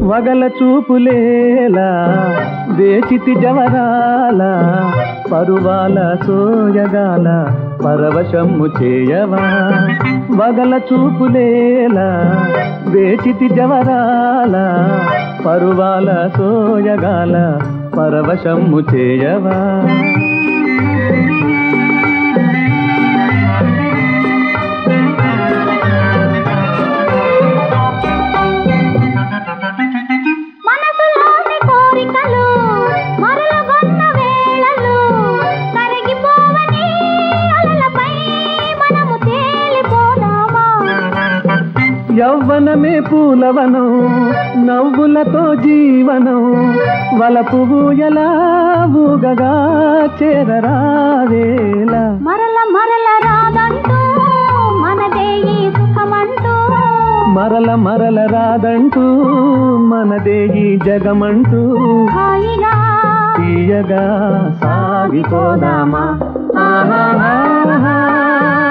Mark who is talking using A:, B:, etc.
A: వగల చూపులేలా వేచితి జవరాల పరువాల సోయగాల పరవశమ్ము చేయవా వగల చూపులేలా వేచితి జవరాల పరువాల సోయగాల పరవశమ్ము చేయవా
B: మనసులోని కోరికలు మరలగొన్న వేళలు కరిగిపోవని అలలపై మనము తేలిపోదామా
A: యవ్వనమే పూలవనం నవ్వులతో జీవనం వలపు ఎలా ఊగగా చేరరావేళ
B: మరల మరల రాదంటూ మనదే ఈ సుఖమంటూ
A: మరల మరల రాదంటూ మనదే ఈ జగమంటూ
B: హాయిగా
A: తీయగా సాగిపోదామా ఆహాహా.